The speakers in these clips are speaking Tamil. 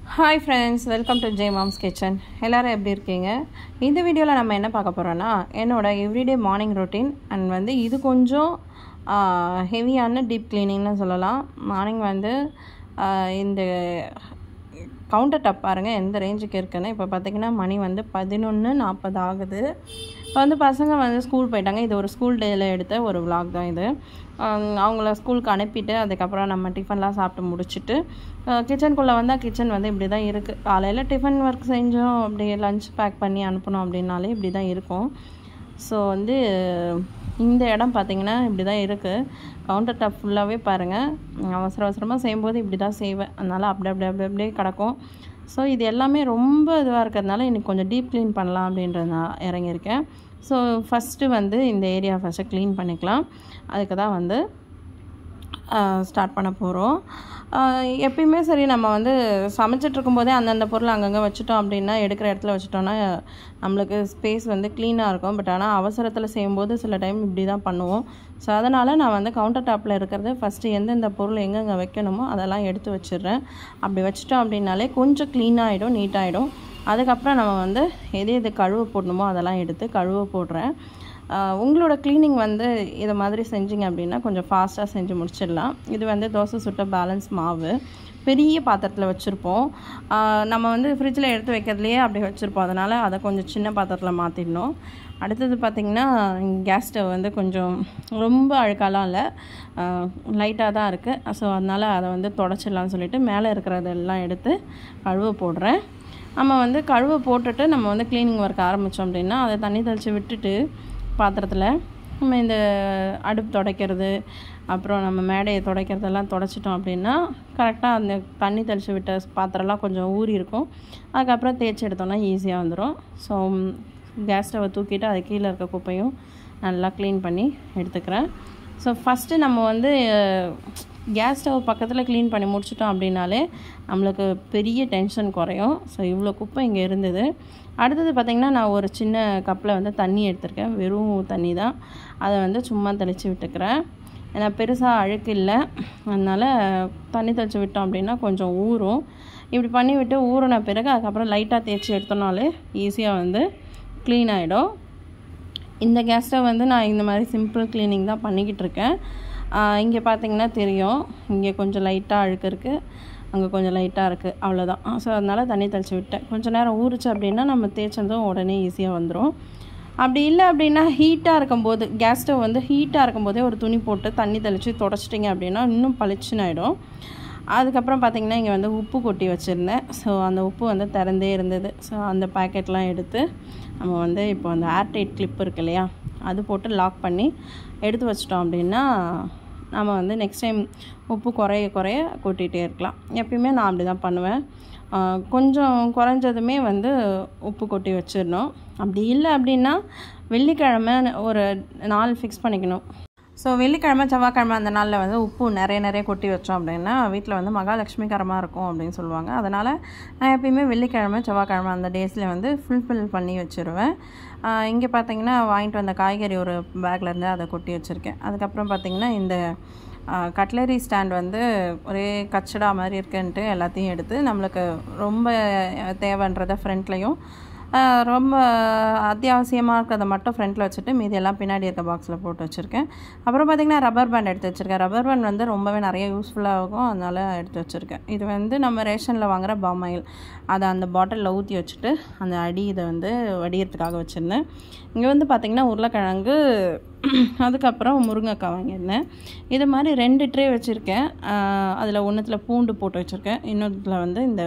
hi friends welcome to J mom's kitchen எல்லோரும் எப்படி இருக்கீங்க இந்த வீடியோவில் நம்ம என்ன பார்க்க போகிறோன்னா என்னோட எவ்ரிடே மார்னிங் ரொட்டீன் அண்ட் வந்து இது கொஞ்சம் ஹெவியான டீப் க்ளீனிங்னு சொல்லலாம் மார்னிங் வந்து ஆஹ், இந்த கவுண்டர் டாப் பாருங்கள் எந்த ரேஞ்சுக்கு இருக்குன்னு இப்போ பார்த்தீங்கன்னா மணி வந்து பதினொன்று நாற்பது ஆகுது இப்போ வந்து பசங்க வந்து ஸ்கூல் போயிட்டாங்க இது ஒரு ஸ்கூல் டேயில் எடுத்த ஒரு vlog தான் இது ஆஹ் அவங்கள ஸ்கூலுக்கு அனுப்பிட்டு அதுக்கப்புறம் நம்ம டிஃபன்லாம் சாப்பிட்டு முடிச்சுட்டு கிச்சனுக்குள்ளே வந்தால் கிச்சன் வந்து இப்படி தான் இருக்குது காலையில் டிஃபன் ஒர்க் செஞ்சோம் அப்படி லஞ்ச் பேக் பண்ணி அனுப்பணும் அப்படின்னாலே இப்படி தான் இருக்கும் ஸோ வந்து இந்த இடம் பார்த்தீங்கன்னா இப்படி தான் இருக்குது கவுண்டர் டாப் ஃபுல்லாகவே பாருங்கள் அவசர அவசரமாக செய்யும்போது இப்படி தான் செய்வேன் அதனால் அப்படி அப்படி அப்படி அப்படியே கிடக்கும் ஸோ இது எல்லாமே ரொம்ப இதுவாக இருக்கிறதுனால இன்னைக்கு கொஞ்சம் டீப் க்ளீன் பண்ணலாம் அப்படின்றது நான் இறங்கியிருக்கேன் ஸோ ஃபஸ்ட்டு வந்து இந்த ஏரியா ஃபஸ்ட்டு க்ளீன் பண்ணிக்கலாம் அதுக்கு தான் வந்து ஸ்டார்ட் பண்ண போகிறோம் எப்பயுமே சரி நம்ம வந்து சமைச்சிட்டு இருக்கும்போதே அந்தந்த பொருள் அங்கங்கே வச்சுட்டோம் அப்படின்னா எடுக்கிற இடத்துல வச்சுட்டோம்னா நம்மளுக்கு ஸ்பேஸ் வந்து க்ளீனாக இருக்கும் பட் ஆனால் அவசரத்தில் செய்யும்போது சில டைம் இப்படி தான் பண்ணுவோம் ஸோ அதனால் நான் வந்து கவுண்டர் டாப்பில் இருக்கிறது ஃபஸ்ட்டு எந்தெந்த பொருள் எங்கெங்கே வைக்கணுமோ அதெல்லாம் எடுத்து வச்சிடுறேன் அப்படி வச்சிட்டோம் அப்படின்னாலே கொஞ்சம் க்ளீனாகிடும் நீட்டாகிடும் அதுக்கப்புறம் நம்ம வந்து எது எது கழுவ போடணுமோ அதெல்லாம் எடுத்து கழுவ போடுறேன் ஆஹ் உங்களோட க்ளீனிங் வந்து இதை மாதிரி செஞ்சீங்க அப்படின்னா கொஞ்சம் ஃபாஸ்ட்டாக செஞ்சு முடிச்சிடலாம் இது வந்து தோசை சுட்ட பேலன்ஸ் மாவு பெரிய பாத்திரத்தில் வச்சுருப்போம் ஆஹ் நம்ம வந்து ஃப்ரிட்ஜில் எடுத்து வைக்கிறதுலையே அப்படி வச்சுருப்போம் அதனால் அதை கொஞ்சம் சின்ன பாத்திரத்தில் மாற்றிடணும் அடுத்தது பார்த்திங்கன்னா கேஸ் ஸ்டவ் வந்து கொஞ்சம் ரொம்ப அழுக்காலாம் இல்லை லைட்டாக தான் இருக்குது ஸோ அதனால் அதை வந்து தொடச்சிடலாம்னு சொல்லிட்டு மேலே இருக்கிறதெல்லாம் எடுத்து கழுவ போடுறேன் நம்ம வந்து கழுவ போட்டுட்டு நம்ம வந்து க்ளீனிங் ஒர்க் ஆரம்பித்தோம் அப்படின்னா அதை தண்ணி தெளித்து விட்டுட்டு பாத்திரத்தில் நம்ம இந்த அடுப்பு துடைக்கிறது அப்புறம் நம்ம மேடையை துடைக்கிறதெல்லாம் துடைச்சிட்டோம் அப்படின்னா கரெக்டாக அந்த தண்ணி தெளித்து விட்ட பாத்திரம்லாம் கொஞ்சம் ஊறி இருக்கும் அதுக்கப்புறம் தேய்ச்சி எடுத்தோம்னா ஈஸியாக வந்துடும் ஸோ கேஸ் ஸ்டவை தூக்கிட்டு அது கீழே இருக்க குப்பையும் நல்லா க்ளீன் பண்ணி எடுத்துக்கிறேன் ஸோ ஃபஸ்ட்டு நம்ம வந்து கேஸ் ஸ்டவ் பக்கத்தில் க்ளீன் பண்ணி முடிச்சிட்டோம் அப்படின்னாலே நம்மளுக்கு பெரிய டென்ஷன் குறையும் ஸோ இவ்வளோ குப்பை இங்கே இருந்தது அடுத்தது பார்த்திங்கன்னா நான் ஒரு சின்ன கப்பில் வந்து தண்ணி எடுத்திருக்கேன் வெறும் தண்ணி தான் அதை வந்து சும்மா தெளித்து விட்டுக்கிறேன் ஏன்னா பெருசாக அழுக்கு இல்லை அதனால் தண்ணி தெளித்து விட்டோம் அப்படின்னா கொஞ்சம் ஊறும் இப்படி பண்ணி விட்டு ஊறின பிறகு அதுக்கப்புறம் லைட்டாக தேய்ச்சி எடுத்தோம்னாலே ஈஸியாக வந்து க்ளீன் ஆகிடும் இந்த கேஸ் ஸ்டவ் வந்து நான் இந்த மாதிரி சிம்பிள் க்ளீனிங் தான் பண்ணிக்கிட்டு இருக்கேன் இங்கே பார்த்தீங்கன்னா தெரியும் இங்கே கொஞ்சம் லைட்டாக அழுக்கு இருக்குது அங்கே கொஞ்சம் லைட்டாக இருக்குது அவ்வளோதான் ஸோ அதனால் தண்ணி தெளித்து விட்டேன் கொஞ்சம் நேரம் ஊறுச்சு அப்படின்னா நம்ம தேய்ச்சதும் உடனே ஈஸியாக வந்துடும் அப்படி இல்லை அப்படின்னா ஹீட்டாக இருக்கும்போது கேஸ் ஸ்டவ் வந்து ஹீட்டாக இருக்கும்போதே ஒரு துணி போட்டு தண்ணி தெளித்து தொடச்சிட்டிங்க அப்படின்னா இன்னும் பளிச்சுன்னு ஆகிடும் அதுக்கப்புறம் பார்த்திங்கன்னா இங்கே வந்து உப்பு கொட்டி வச்சுருந்தேன் ஸோ அந்த உப்பு வந்து திறந்தே இருந்தது ஸோ அந்த பேக்கெட்லாம் எடுத்து நம்ம வந்து இப்போ அந்த ஏர்டைட் கிளிப் இருக்கு இல்லையா அது போட்டு லாக் பண்ணி எடுத்து வச்சிட்டோம் அப்படின்னா நம்ம வந்து நெக்ஸ்ட் டைம் உப்பு குறைய குறைய கொட்டிகிட்டே இருக்கலாம் எப்பயுமே நான் அப்படி தான் பண்ணுவேன் ஆஹ் கொஞ்சம் குறைஞ்சதுமே வந்து உப்பு கொட்டி வச்சிடணும் அப்படி இல்லை அப்படின்னா வெள்ளிக்கிழமை ஒரு நாள் ஃபிக்ஸ் பண்ணிக்கணும் ஸோ வெள்ளிக்கிழமை செவ்வாய்க்கிழமை அந்த நாளில் வந்து உப்பு நிறைய நிறைய கொட்டி வச்சோம் அப்படின்னா வீட்டில் வந்து மகாலட்சுமிகரமாக இருக்கும் அப்படின்னு சொல்லுவாங்க அதனால் நான் எப்பயுமே வெள்ளிக்கிழமை செவ்வாய்க்கிழமை அந்த டேஸில் வந்து ஃபுல்ஃபில் பண்ணி வச்சுருவேன் இங்கே பார்த்தீங்கன்னா வாங்கிட்டு வந்த காய்கறி ஒரு பேக்கில் இருந்து அதை கொட்டி வச்சுருக்கேன் அதுக்கப்புறம் பார்த்தீங்கன்னா இந்த கட்லரி ஸ்டாண்ட் வந்து ஒரே கச்சடா மாதிரி இருக்குன்ட்டு எல்லாத்தையும் எடுத்து நம்மளுக்கு ரொம்ப தேவைன்றதை ஃப்ரண்ட்லேயும் ஆஹ் ரொம்ப அத்தியாவசியமாக இருக்கிறத மட்டும் ஃப்ரண்ட்டில் வச்சுட்டு மீதி எல்லாம் பின்னாடி இருக்க பாக்ஸில் போட்டு வச்சுருக்கேன் அப்புறம் பார்த்திங்கன்னா ரப்பர் பேண்ட் எடுத்து வச்சுருக்கேன் ரப்பர் பேண்ட் வந்து ரொம்பவே நிறைய யூஸ்ஃபுல்லாக இருக்கும் அதனால் எடுத்து வச்சுருக்கேன் இது வந்து நம்ம ரேஷனில் வாங்குகிற பாமாயில் அதை அந்த பாட்டிலில் ஊற்றி வச்சுட்டு அந்த அடி இதை வந்து வடிகிறதுக்காக வச்சுருந்தேன் இங்கே வந்து பார்த்திங்கன்னா உருளைக்கிழங்கு அதுக்கப்புறம் முருங்கைக்காய் வாங்கியிருந்தேன் இது மாதிரி ரெண்டு ட்ரே வச்சுருக்கேன் அதில் ஒன்றுத்தில் பூண்டு போட்டு வச்சுருக்கேன் இன்னொருத்தில் வந்து இந்த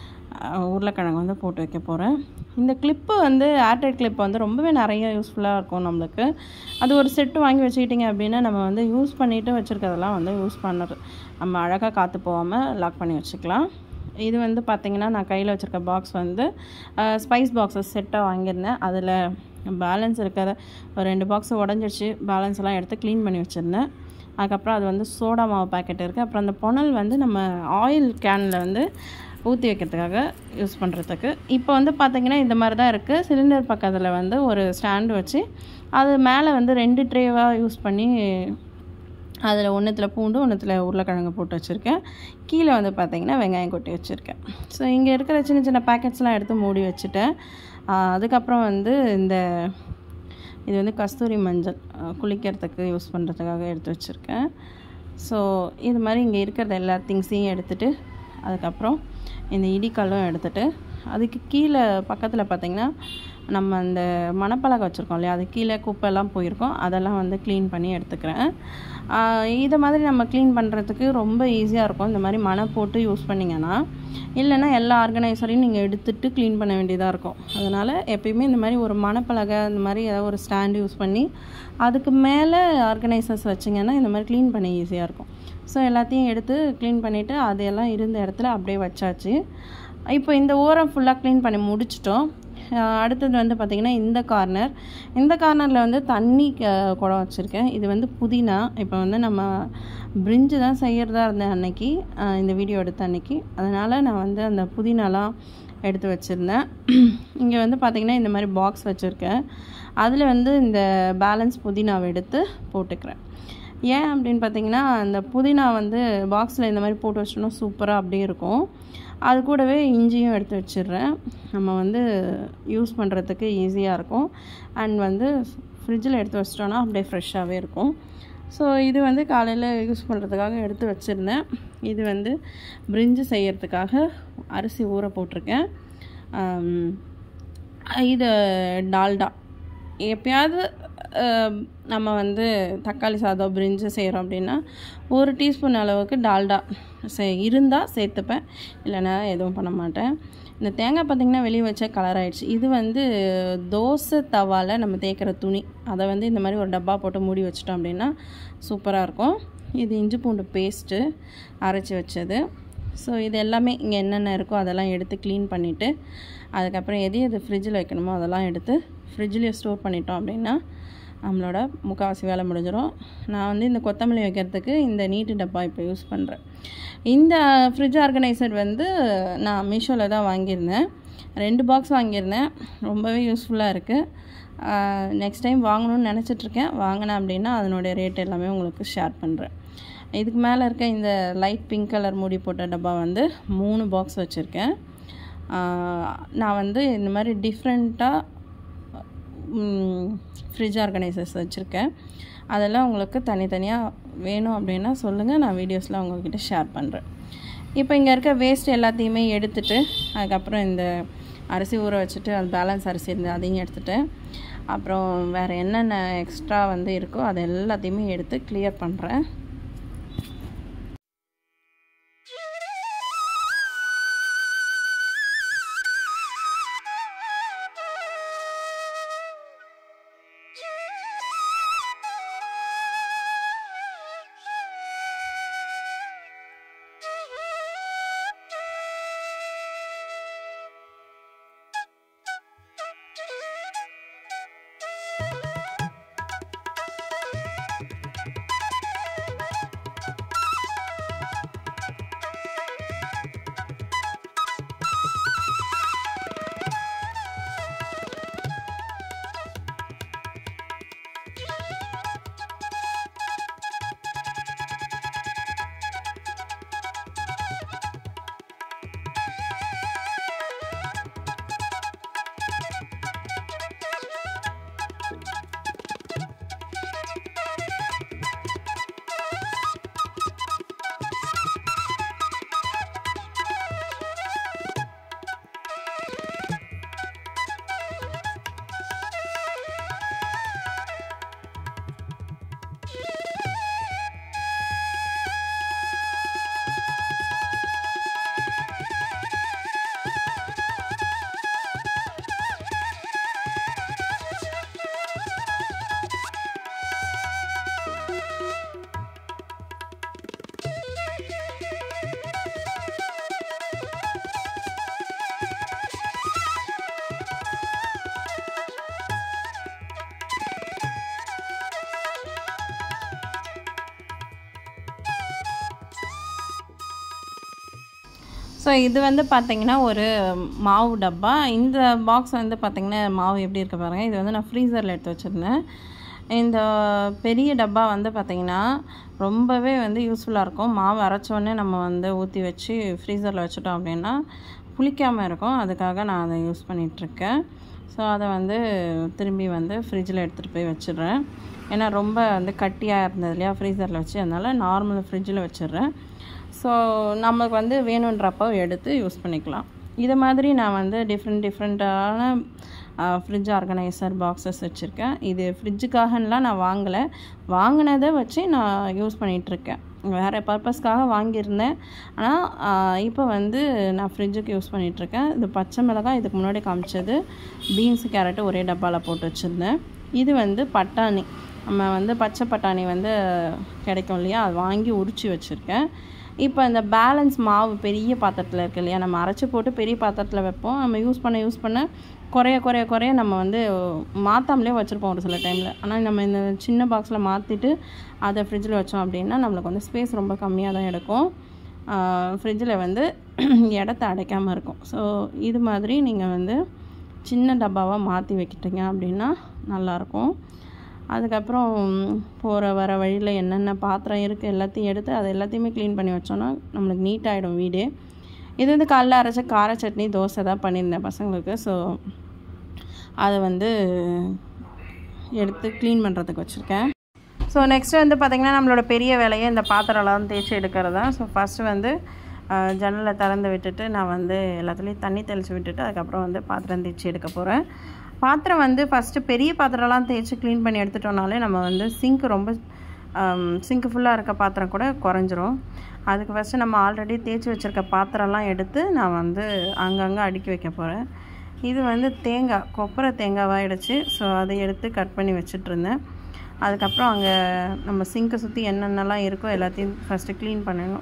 அஹ் உருளைக்கிழங்கு வந்து போட்டு வைக்க போகிறேன் இந்த கிளிப்பு வந்து ஏர்டைட் கிளிப் வந்து ரொம்பவே நிறைய யூஸ்ஃபுல்லாக இருக்கும் நம்மளுக்கு அது ஒரு செட்டு வாங்கி வச்சுக்கிட்டிங்க அப்படின்னா நம்ம வந்து யூஸ் பண்ணிவிட்டு வச்சுருக்கதெல்லாம் வந்து யூஸ் பண்ணுறது நம்ம அழகாக காற்று போகாமல் லாக் பண்ணி வச்சுக்கலாம் இது வந்து பார்த்திங்கன்னா நான் கையில் வச்சுருக்க பாக்ஸ் வந்து ஸ்பைஸ் பாக்ஸஸ் செட்டாக வாங்கியிருந்தேன் அதில் பேலன்ஸ் இருக்கிற ஒரு ரெண்டு பாக்ஸ் உடஞ்சிருச்சு பேலன்ஸ் எல்லாம் எடுத்து க்ளீன் பண்ணி வச்சுருந்தேன் அதுக்கப்புறம் அது வந்து சோடா மாவு பேக்கெட் இருக்குது அப்புறம் அந்த புனல் வந்து நம்ம ஆயில் கேனில் வந்து ஊற்றி வைக்கிறதுக்காக யூஸ் பண்ணுறதுக்கு இப்போ வந்து பார்த்திங்கன்னா இந்த மாதிரி தான் இருக்குது சிலிண்டர் பக்கத்தில் வந்து ஒரு ஸ்டாண்டு வச்சு அது மேலே வந்து ரெண்டு ட்ரேவாக யூஸ் பண்ணி அதில் ஒன்றுத்தில் பூண்டு ஒன்றுத்தில் உருளைக்கிழங்கு போட்டு வச்சுருக்கேன் கீழே வந்து பார்த்திங்கன்னா வெங்காயம் கொட்டி வச்சுருக்கேன் ஸோ இங்கே இருக்கிற சின்ன சின்ன பேக்கெட்ஸ்லாம் எடுத்து மூடி வச்சுட்டேன் ஆஹ் அதுக்கப்புறம் வந்து இந்த இது வந்து கஸ்தூரி மஞ்சள் ஆஹ் குளிக்கிறதுக்கு யூஸ் பண்ணுறதுக்காக எடுத்து வச்சுருக்கேன் ஸோ இது மாதிரி இங்கே இருக்கிறது எல்லா திங்ஸையும் எடுத்துகிட்டு அதுக்கப்புறம் இந்த இடிக்கல்லும் எடுத்துகிட்டு அதுக்கு கீழே பக்கத்தில் பார்த்திங்கன்னா நம்ம அந்த மணப்பலகை வச்சுருக்கோம் இல்லையா அது கீழே குப்பைலாம் போயிருக்கோம் அதெல்லாம் வந்து க்ளீன் பண்ணி எடுத்துக்கிறேன் ஆஹ் இதை மாதிரி நம்ம க்ளீன் பண்ணுறதுக்கு ரொம்ப ஈஸியாக இருக்கும் இந்த மாதிரி மணை போட்டு யூஸ் பண்ணிங்கன்னா இல்லைன்னா எல்லா ஆர்கனைசரையும் நீங்கள் எடுத்துகிட்டு க்ளீன் பண்ண வேண்டியதாக இருக்கும் அதனால் எப்பயுமே இந்த மாதிரி ஒரு மணப்பலகை இந்த மாதிரி ஏதாவது ஒரு ஸ்டாண்ட் யூஸ் பண்ணி அதுக்கு மேலே ஆர்கனைசர்ஸ் வச்சிங்கன்னா இந்த மாதிரி க்ளீன் பண்ண ஈஸியாக இருக்கும் ஸோ எல்லாத்தையும் எடுத்து க்ளீன் பண்ணிவிட்டு அதையெல்லாம் இருந்த இடத்துல அப்படியே வச்சாச்சு இப்போ இந்த ஓரம் ஃபுல்லாக க்ளீன் பண்ணி முடிச்சிட்டோம் அஹ் அடுத்தது வந்து பார்த்திங்கன்னா இந்த கார்னர் இந்த கார்னரில் வந்து தண்ணி க- குடம் வச்சுருக்கேன் இது வந்து புதினா இப்போ வந்து நம்ம பிரிஞ்சு தான் செய்கிறதா இருந்தேன் அன்னைக்கு அஹ் இந்த வீடியோ எடுத்த அன்னைக்கு அதனால் நான் வந்து அந்த புதினாலாம் எடுத்து வச்சுருந்தேன் இங்கே வந்து பார்த்திங்கன்னா இந்த மாதிரி பாக்ஸ் வச்சுருக்கேன் அதில் வந்து இந்த பேலன்ஸ் புதினாவை எடுத்து போட்டுக்கிறேன் ஏன் அப்படின்னு பார்த்தீங்கன்னா அந்த புதினா வந்து பாக்ஸில் இந்த மாதிரி போட்டு வச்சிட்டோம்னா சூப்பராக அப்படியே இருக்கும் அது கூடவே இஞ்சியும் எடுத்து வச்சிடுறேன் நம்ம வந்து யூஸ் பண்ணுறதுக்கு ஈஸியாக இருக்கும் அண்ட் வந்து ஃப்ரிட்ஜில் எடுத்து வச்சிட்டோன்னா அப்படியே ஃப்ரெஷ்ஷாகவே இருக்கும் ஸோ இது வந்து காலையில் யூஸ் பண்ணுறதுக்காக எடுத்து வச்சுருந்தேன் இது வந்து பிரிஞ்சு செய்யறதுக்காக அரிசி ஊற போட்டிருக்கேன் ஆம், இது டால்டா எப்பயாவது அஹ், நம்ம வந்து தக்காளி சாதம் பிரிஞ்சு செய்கிறோம் அப்படின்னா ஒரு டீஸ்பூன் அளவுக்கு டால்டா சே இருந்தால் சேர்த்துப்பேன் இல்லைன்னா எதுவும் பண்ண மாட்டேன் இந்த தேங்காய் பார்த்திங்கன்னா வெளியே வச்ச கலர் ஆயிடுச்சு இது வந்து தோசை தவாவில் நம்ம தேய்க்கிற துணி அதை வந்து இந்த மாதிரி ஒரு டப்பா போட்டு மூடி வச்சிட்டோம் அப்படின்னா சூப்பராக இருக்கும் இது இஞ்சி பூண்டு பேஸ்ட்டு அரைச்சி வச்சது ஸோ இது எல்லாமே இங்கே என்னென்ன இருக்கோ அதெல்லாம் எடுத்து க்ளீன் பண்ணிவிட்டு அதுக்கப்புறம் எது எது ஃப்ரிட்ஜில் வைக்கணுமோ அதெல்லாம் எடுத்து ஃப்ரிட்ஜ்லேயே ஸ்டோர் பண்ணிட்டோம் அப்படின்னா நம்மளோட முக்கால்வாசி வேலை முடிஞ்சிடும் நான் வந்து இந்த கொத்தமல்லி வைக்கிறதுக்கு இந்த நீட்டு டப்பா இப்போ யூஸ் பண்ணுறேன் இந்த ஃப்ரிட்ஜ் ஆர்கனைசர் வந்து நான் மீஷோவில் தான் வாங்கியிருந்தேன் ரெண்டு பாக்ஸ் வாங்கியிருந்தேன் ரொம்பவே யூஸ்ஃபுல்லாக இருக்குது நெக்ஸ்ட் டைம் வாங்கணும்னு நினச்சிட்ருக்கேன் வாங்கினேன் அப்படின்னா அதனுடைய ரேட் எல்லாமே உங்களுக்கு ஷேர் பண்ணுறேன் இதுக்கு மேலே இருக்க இந்த லைட் பிங்க் கலர் மூடி போட்ட டப்பா வந்து மூணு பாக்ஸ் வச்சுருக்கேன் நான் வந்து இந்த மாதிரி டிஃப்ரெண்ட்டாக ஃப்ரிட்ஜ் ஆர்கனைசர்ஸ் வச்சுருக்கேன் அதெல்லாம் உங்களுக்கு தனித்தனியாக வேணும் அப்படின்னா சொல்லுங்கள் நான் வீடியோஸில் உங்கள்கிட்ட ஷேர் பண்ணுறேன் இப்போ இங்கே இருக்க வேஸ்ட் எல்லாத்தையுமே எடுத்துட்டு அதுக்கப்புறம் இந்த அரிசி ஊற வச்சுட்டு அது பேலன்ஸ் அரிசி இருந்து அதையும் எடுத்துட்டு அப்புறம் வேறு என்னென்ன எக்ஸ்ட்ரா வந்து இருக்கோ அது எல்லாத்தையுமே எடுத்து கிளியர் பண்ணுறேன் ஸோ இது வந்து பார்த்திங்கன்னா ஒரு மாவு டப்பா இந்த பாக்ஸ் வந்து பார்த்திங்கன்னா மாவு எப்படி இருக்க பாருங்கள் இது வந்து நான் ஃப்ரீசரில் எடுத்து வச்சுருந்தேன் இந்த பெரிய டப்பா வந்து பார்த்திங்கன்னா ரொம்பவே வந்து யூஸ்ஃபுல்லாக இருக்கும் மாவு அரைச்சோடனே நம்ம வந்து ஊற்றி வச்சு ஃப்ரீசரில் வச்சுட்டோம் அப்படின்னா புளிக்காமல் இருக்கும் அதுக்காக நான் அதை யூஸ் பண்ணிகிட்ருக்கேன் ஸோ அதை வந்து திரும்பி வந்து ஃப்ரிட்ஜில் எடுத்துகிட்டு போய் வச்சிடுறேன் ஏன்னா ரொம்ப வந்து கட்டியாக இருந்தது இல்லையா ஃப்ரீசரில் வச்சு அதனால் நார்மல் ஃப்ரிட்ஜில் வச்சிடுறேன் ஸோ நமக்கு வந்து வேணுன்றப்போ எடுத்து யூஸ் பண்ணிக்கலாம் இது மாதிரி நான் வந்து டிஃப்ரெண்ட் டிஃப்ரெண்ட்டான ஃப்ரிட்ஜ் ஆர்கனைசர் பாக்ஸஸ் வச்சுருக்கேன் இது ஃப்ரிட்ஜுக்காகலாம் நான் வாங்கலை வாங்கினதை வச்சு நான் யூஸ் பண்ணிகிட்ருக்கேன் வேறு பர்பஸ்க்காக வாங்கியிருந்தேன் ஆனால் இப்போ வந்து நான் ஃப்ரிட்ஜுக்கு யூஸ் பண்ணிகிட்ருக்கேன் இது பச்சை மிளகாய் இதுக்கு முன்னாடி காமிச்சது பீன்ஸ் கேரட்டு ஒரே டப்பாவில் போட்டு வச்சுருந்தேன் இது வந்து பட்டாணி நம்ம வந்து பச்சை பட்டாணி வந்து கிடைக்கும் இல்லையா அது வாங்கி உரித்து வச்சுருக்கேன் இப்போ இந்த பேலன்ஸ் மாவு பெரிய பாத்திரத்தில் இருக்கு இல்லையா நம்ம அரைச்சி போட்டு பெரிய பாத்திரத்தில் வைப்போம் நம்ம யூஸ் பண்ண யூஸ் பண்ண குறைய குறைய குறைய நம்ம வந்து மாற்றாமலே வச்சுருப்போம் ஒரு சில டைமில் ஆனால் நம்ம இந்த சின்ன பாக்ஸில் மாற்றிட்டு அதை ஃப்ரிட்ஜில் வச்சோம் அப்படின்னா நம்மளுக்கு வந்து ஸ்பேஸ் ரொம்ப கம்மியாக தான் எடுக்கும் ஃப்ரிட்ஜில் வந்து இடத்த அடைக்காமல் இருக்கும் ஸோ இது மாதிரி நீங்கள் வந்து சின்ன டப்பாவாக மாற்றி வைக்கிட்டீங்க அப்படின்னா நல்லாயிருக்கும் அதுக்கப்புறம் போகிற வர வழியில் என்னென்ன பாத்திரம் இருக்குது எல்லாத்தையும் எடுத்து அதை எல்லாத்தையுமே க்ளீன் பண்ணி வச்சோன்னா நம்மளுக்கு நீட்டாகிடும் வீடு இது வந்து காலைல அரைச்ச கார சட்னி தோசை தான் பண்ணியிருந்தேன் பசங்களுக்கு ஸோ அதை வந்து எடுத்து க்ளீன் பண்ணுறதுக்கு வச்சுருக்கேன் ஸோ நெக்ஸ்ட்டு வந்து பார்த்திங்கன்னா நம்மளோட பெரிய வேலையை இந்த பாத்திரம்லாம் தேய்ச்சி எடுக்கிறது தான் ஸோ ஃபஸ்ட்டு வந்து ஜன்னலை திறந்து விட்டுட்டு நான் வந்து எல்லாத்துலேயும் தண்ணி தெளித்து விட்டுட்டு அதுக்கப்புறம் வந்து பாத்திரம் தேய்ச்சி எடுக்க போகிறேன் பாத்திரம் வந்து ஃபஸ்ட்டு பெரிய பாத்திரம்லாம் தேய்ச்சி க்ளீன் பண்ணி எடுத்துட்டோம்னாலே நம்ம வந்து சிங்க் ரொம்ப சிங்க் ஃபுல்லாக இருக்க பாத்திரம் கூட குறைஞ்சிரும் அதுக்கு ஃபஸ்ட்டு நம்ம ஆல்ரெடி தேய்ச்சி வச்சுருக்க பாத்திரம்லாம் எடுத்து நான் வந்து அங்கங்கே அடுக்கி வைக்க போகிறேன் இது வந்து தேங்காய் கொப்பரை தேங்காவாகிடுச்சு ஸோ அதை எடுத்து கட் பண்ணி வச்சிட்ருந்தேன் அதுக்கப்புறம் அங்கே நம்ம சிங்கை சுற்றி என்னென்னலாம் இருக்கோ எல்லாத்தையும் ஃபஸ்ட்டு க்ளீன் பண்ணணும்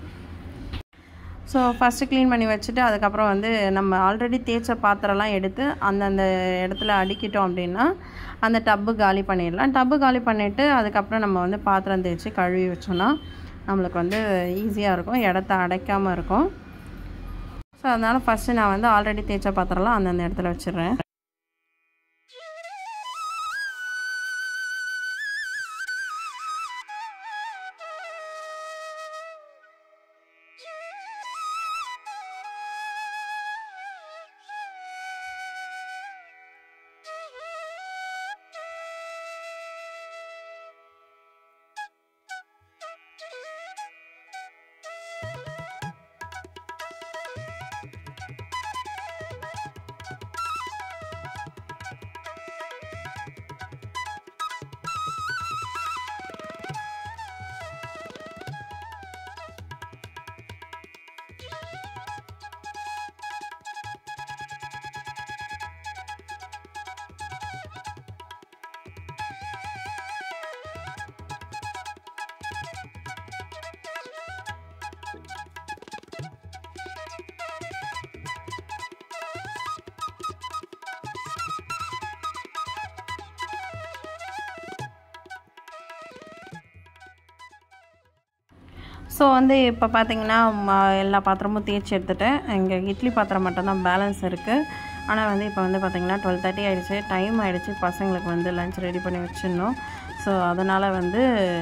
ஸோ ஃபஸ்ட்டு க்ளீன் பண்ணி வச்சுட்டு அதுக்கப்புறம் வந்து நம்ம ஆல்ரெடி தேய்ச்ச பாத்திரம்லாம் எடுத்து அந்தந்த இடத்துல அடுக்கிட்டோம் அப்படின்னா அந்த டப்பு காலி பண்ணிடலாம் டப்பு காலி பண்ணிவிட்டு அதுக்கப்புறம் நம்ம வந்து பாத்திரம் தேய்ச்சி கழுவி வச்சோன்னா நம்மளுக்கு வந்து ஈஸியாக இருக்கும் இடத்த அடைக்காமல் இருக்கும் ஸோ அதனால் ஃபஸ்ட்டு நான் வந்து ஆல்ரெடி தேய்ச்ச பாத்திரம்லாம் அந்தந்த இடத்துல வச்சிடுறேன் ஸோ வந்து இப்போ பார்த்தீங்கன்னா ம- எல்லா பாத்திரமும் தேய்ச்சி எடுத்துட்டேன் இங்கே இட்லி பாத்திரம் மட்டும்தான் பேலன்ஸ் இருக்குது ஆனால் வந்து இப்போ வந்து பார்த்தீங்கன்னா டுவெல் தேர்ட்டி ஆகிடுச்சு டைம் ஆகிடுச்சு பசங்களுக்கு வந்து லஞ்ச் ரெடி பண்ணி வச்சிடணும் ஸோ அதனால் வந்து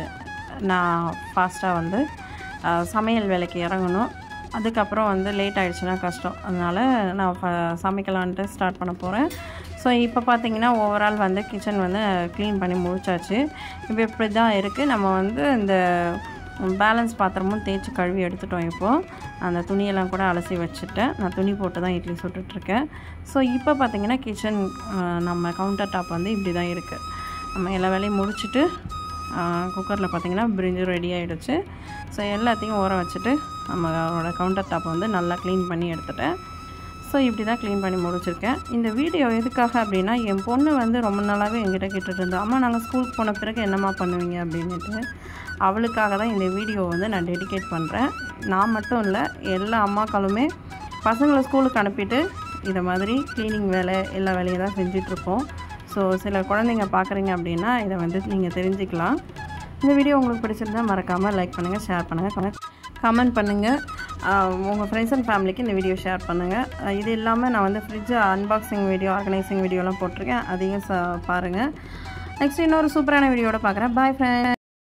நான் ஃபாஸ்ட்டாக வந்து அஹ், சமையல் வேலைக்கு இறங்கணும் அதுக்கப்புறம் வந்து லேட் ஆகிடுச்சுன்னா கஷ்டம் அதனால் நான் ஃப- சமைக்கலான்ட்டு ஸ்டார்ட் பண்ண போகிறேன் ஸோ இப்போ பார்த்தீங்கன்னா ஓவரால் வந்து கிச்சன் வந்து க்ளீன் பண்ணி முடிச்சாச்சு இப்போ இப்படி தான் இருக்குது நம்ம வந்து இந்த பேலன்ஸ் பாத்திரமும் தேய்ச்சி கழுவி எடுத்துட்டோம் இப்போது அந்த துணியெல்லாம் கூட அலசி வச்சுட்டேன் நான் துணி போட்டு தான் இட்லி சுட்டுட்ருக்கேன் ஸோ இப்போ பார்த்தீங்கன்னா கிச்சன் நம்ம கவுண்டர் டாப் வந்து இப்படி தான் இருக்குது நம்ம எல்லா வேலையும் முடிச்சுட்டு குக்கரில் பார்த்தீங்கன்னா பிரிஞ்சு ரெடி ஆகிடுச்சு ஸோ எல்லாத்தையும் ஊற வச்சுட்டு நம்மளோட கவுண்டர் டாப் வந்து நல்லா க்ளீன் பண்ணி எடுத்துட்டேன் ஸோ இப்படி தான் க்ளீன் பண்ணி முடிச்சிருக்கேன் இந்த வீடியோ எதுக்காக அப்படின்னா என் பொண்ணு வந்து ரொம்ப நாளாகவே என்கிட்ட கேட்டுட்டு இருந்தா அம்மா நாங்கள் ஸ்கூலுக்கு போன பிறகு என்னம்மா பண்ணுவீங்க அப்படின்ட்டு அவளுக்காக தான் இந்த வீடியோ வந்து நான் டெடிகேட் பண்ணுறேன் நான் மட்டும் இல்லை எல்லா அம்மாக்களுமே பசங்களை ஸ்கூலுக்கு அனுப்பிட்டு இதை மாதிரி க்ளீனிங் வேலை எல்லா வேலையும் தான் செஞ்சிட்ருக்கோம் ஸோ சில குழந்தைங்க பார்க்குறீங்க அப்படின்னா இதை வந்து நீங்கள் தெரிஞ்சுக்கலாம் இந்த வீடியோ உங்களுக்கு பிடிச்சிருந்தா மறக்காமல் லைக் பண்ணுங்கள் ஷேர் பண்ணுங்கள் கமெண்ட் பண்ணுங்கள் உங்கள் ஃப்ரெண்ட்ஸ் அண்ட் ஃபேமிலிக்கு இந்த வீடியோ ஷேர் பண்ணுங்கள் இது இல்லாமல் நான் வந்து ஃப்ரிட்ஜ் அன்பாக்சிங் வீடியோ ஆர்கனைசிங் வீடியோலாம் போட்டிருக்கேன் அதையும் ச பாருங்கள் நெக்ஸ்ட் இன்னொரு சூப்பரான வீடியோட பார்க்குறேன் பாய் ஃப்ரெண்ட்